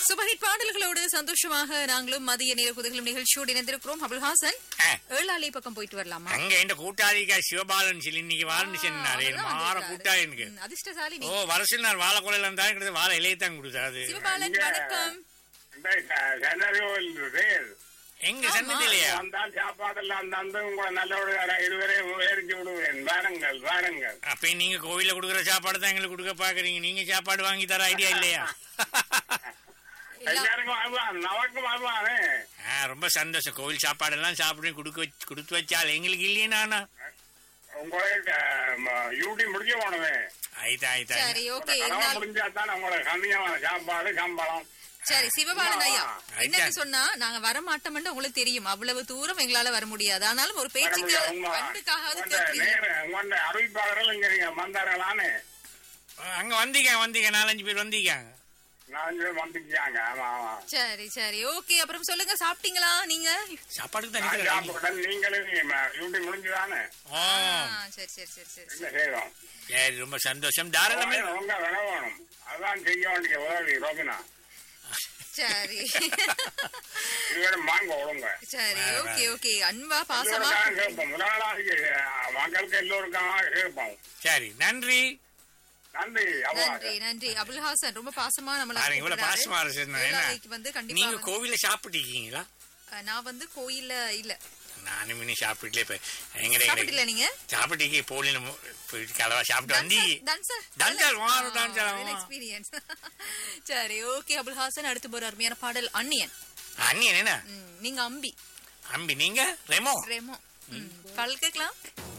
சுபஹிட் பாடல்களோடு சந்தோஷமாக நாங்களும் மதிய நேர குதிகளும் நிகழ்ச்சியோடு இணைந்திருக்கிறோம் அபுல் ஹாசன் ஆ. ஏழாலை பக்கம் போயிட்டு வரலாமா அங்க இந்த கூட்டாளிக்கா சிவபாலன் சொல்லி இன்னைக்கு வாரன்னு சொன்னாரு அவர்தான் மாற வந்திருக்காரு. கூட்டாளி எனக்கு ம், அதிர்ஷ்டசாலி நீ ஓ வருஷம் வாழை கொலையில தான் கிடையாது வாழை இலையை தான் கொடுத்தாரு சிவபாலன் இங்க- வணக்கம் இந்த ச- சன்னதியோவில் இருக்கு. எங்க ஆமா. சன்னதிலையா வந்தால் சாப்பாடெல்லாம் தந்து உங்களை நல்ல இருவரையும் உயர்த்தி விடுவேன் வாருங்கள் வாருங்கள் அப்ப நீங்க கோவில்ல குடுக்குற சாப்பாடு தான் எங்களுக்கு கொடுக்க பாக்குறீங்க நீங்க சாப்பாடு வாங்கி தர ஐடியா இல்லையா எல்லா- எல்லாருக்கும் அதுவான் நமக்கும் அதுவானே ஆ, ரொம்ப சந்தோஷம் கோவில் சாப்பாடு எல்லாம் சாப்பிட்டு கொடுக்க வச்சு கொடுத்து வச்சால் எங்களுக்கு இல்லையே நானா உங்களுக்கு யூடி முடிக்க போனவே ஆயிட்டா ஆயிட்டா சரி ஓகே கடமை இருந்தாலும் முடிஞ்சா தான் உங்களுக்கு கம்மியான சாப்பாடு சம்பளம் சரி சிவபாலன் ஐயா ஆமா. என்னன்னு சொன்னா நாங்க வர மாட்டோம்னு உங்களுக்கு தெரியும் அவ்வளவு தூரம் எங்களால வர முடியாது ஆனாலும் ஒரு பேச்சுக்கு அன்புக்காக உங்களோட அறிவிப்பாளர்கள் இங்க நீங்க வந்தார்களானே அங்க வந்தீங்க வந்தீங்க நாலஞ்சு பேர் வந்தீங்க நாலஞ்சு பேர் வந்துட்டாங்க ஆமா ஆமா சரி சரி ஓகே அப்புறம் சொல்லுங்க சாப்பிட்டீங்களா நீங்க சாப்பாடுக்கு தான் நான் நிக்கிறேன். சாப்பிட்டேன் நீங்களும் யூடி முடிஞ்சுதானே ஆ, ஆ, சரி சரி சரி சரி என்ன செய்யறோம் சரி ரொம்ப சந்தோஷம் தாராளமே உங்க விலை வேணும் அதான் செய்ய வேண்டிய உதவி ரோபினா சரி இதுவரை வாங்க ஒழுங்க சரி ஓகே ஓகே அன்பா பாசமா எல்லோருக்காக கேட்போம் முதலாளாக மக்களுக்கு எல்லோருக்காக கேட்போம் சரி நன்றி நன்றி அவ்வளோ நன்றி நன்றி அபுல் ஹாசன் ரொம்ப பாசமா நம்மள பாருங்க இவ்வளவு பாசமா இருக்கு என்ன ஏழாலைக்கு வந்து கண்டிப்பா நீங்க வந்து- கோவில சாப்பிட்டீங்களா அஹ், நான் வந்து கோயில்ல இல்ல நானும் இன்னும் சாப்பிட்டுல இப்ப எங்க சாப்பிடல நீங்க சாப்பிட்டீங்க போலின கலவா சாப்பிட்டு வந்தீங்க டான்சர் டான்சர், வாரம் டான்சர், ஆமா. எக்ஸ்பீரியன்ஸ் சரி ஓகே அபுல் ஹாசன் அடுத்து ஒரு அருமையான பாடல் அன்னியன் அண்ணியன் என்ன ம், நீங்க அம்பி அம்பி நீங்க ரெமோ ரெமோ ம், பாடல் கேட்கலாம்